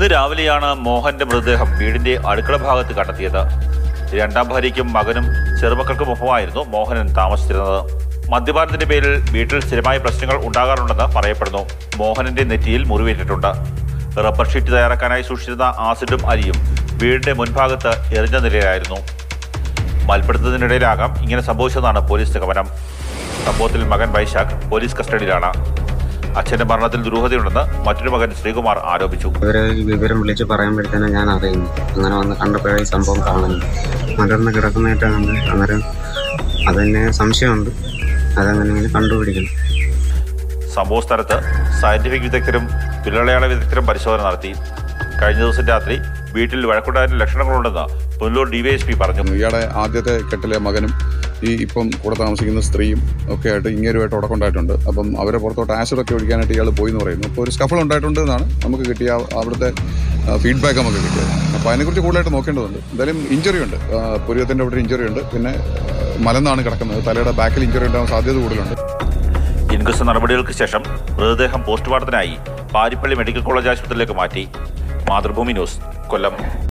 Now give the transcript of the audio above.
ഇന്ന് രാവിലെയാണ് മോഹന്റെ മൃതദേഹം വീടിന്റെ അടുക്കള ഭാഗത്ത് കണ്ടെത്തിയത് രണ്ടാം ഭാര്യയ്ക്കും മകനും ചെറുമക്കൾക്കും ഒപ്പമായിരുന്നു മോഹനൻ താമസിച്ചിരുന്നത് മദ്യപാനത്തിന്റെ പേരിൽ വീട്ടിൽ സ്ഥിരമായ പ്രശ്നങ്ങൾ ഉണ്ടാകാറുണ്ടെന്ന് പറയപ്പെടുന്നു മോഹനന്റെ നെറ്റിയിൽ മുറിവേറ്റിട്ടുണ്ട് റബ്ബർ ഷീറ്റ് തയ്യാറാക്കാനായി സൂക്ഷിച്ചിരുന്ന ആസിഡും അരിയും വീടിന്റെ മുൻഭാഗത്ത് എറിഞ്ഞ നിലയിലായിരുന്നു മൽപ്പിടുത്തത്തിനിടയിലാകാം ഇങ്ങനെ സംഭവിച്ചതെന്നാണ് പോലീസ് നിഗമനം സംഭവത്തിൽ മകൻ വൈശാഖ് പോലീസ് കസ്റ്റഡിയിലാണ് അച്ഛന്റെ മരണത്തിൽ ദുരൂഹതയുണ്ടെന്ന് മറ്റൊരു മകൻ ശ്രീകുമാർ ആരോപിച്ചു ഇവരെ ഈ വിവരം വിളിച്ച് പറയുമ്പോഴത്തേനും ഞാൻ അറിയുന്നു അങ്ങനെ വന്ന് കണ്ടപ്പോഴേ ഈ സംഭവം കാണുന്നു മലർന്ന് കിടക്കുന്നതായിട്ട് കണ്ട് അന്നേരം അതെന്നെ സംശയമുണ്ട് അതെങ്ങനെയെങ്കിലും കണ്ടുപിടിക്കണം സംഭവ സ്ഥലത്ത് സയന്റിഫിക് വിദഗ്ധരും വിരളയാള വിദഗ്ധരും പരിശോധന നടത്തി കഴിഞ്ഞ ദിവസം രാത്രി വീട്ടിൽ വഴക്കുണ്ടായതിന്റെ ലക്ഷണങ്ങളുണ്ടെന്ന് പുനലൂർ ഡിവൈഎസ്പി പറഞ്ഞു ഇയാളെ ആദ്യത്തെ കെട്ടിലെ മകനും ഈ ഇപ്പം കൂടെ താമസിക്കുന്ന സ്ത്രീയും ഒക്കെ ആയിട്ട് ഇങ്ങേരുമായിട്ട് ഉടക്കുണ്ടായിട്ടുണ്ട് അപ്പം അവരെ പുറത്തോട്ട് ആസിഡൊക്കെ ഒഴിക്കാനായിട്ട് ഇയാൾ പോയി എന്ന് പറയുന്നു അപ്പോൾ ഒരു സ്കഫൾ ഉണ്ടായിട്ടുണ്ട് എന്നാണ് നമുക്ക് കിട്ടിയ ആ- അവിടുത്തെ ഫീഡ്ബാക്ക് നമുക്ക് കിട്ടിയത് അപ്പോൾ അതിനെക്കുറിച്ച് കൂടുതലായിട്ട് നോക്കേണ്ടതുണ്ട് എന്തായാലും ഇഞ്ചറി ഉണ്ട് ആ, പുരികത്തിൻ്റെ അവിടെ ഇഞ്ചറി ഉണ്ട് പിന്നെ ആ, മലന്നാണ് കിടക്കുന്നത് തലയുടെ ബാക്കിൽ ഇഞ്ചറി ഉണ്ടാകാൻ സാധ്യത കൂടുതലുണ്ട് ഇൻക്വസ്റ്റ് നടപടികൾക്ക് ശേഷം മൃതദേഹം പോസ്റ്റ്മോർട്ടത്തിനായി പാരിപ്പള്ളി മെഡിക്കൽ കോളേജ് ആശുപത്രിയിലേക്ക് മാറ്റി മാതൃഭൂമി ന്യൂസ് കൊല്ലം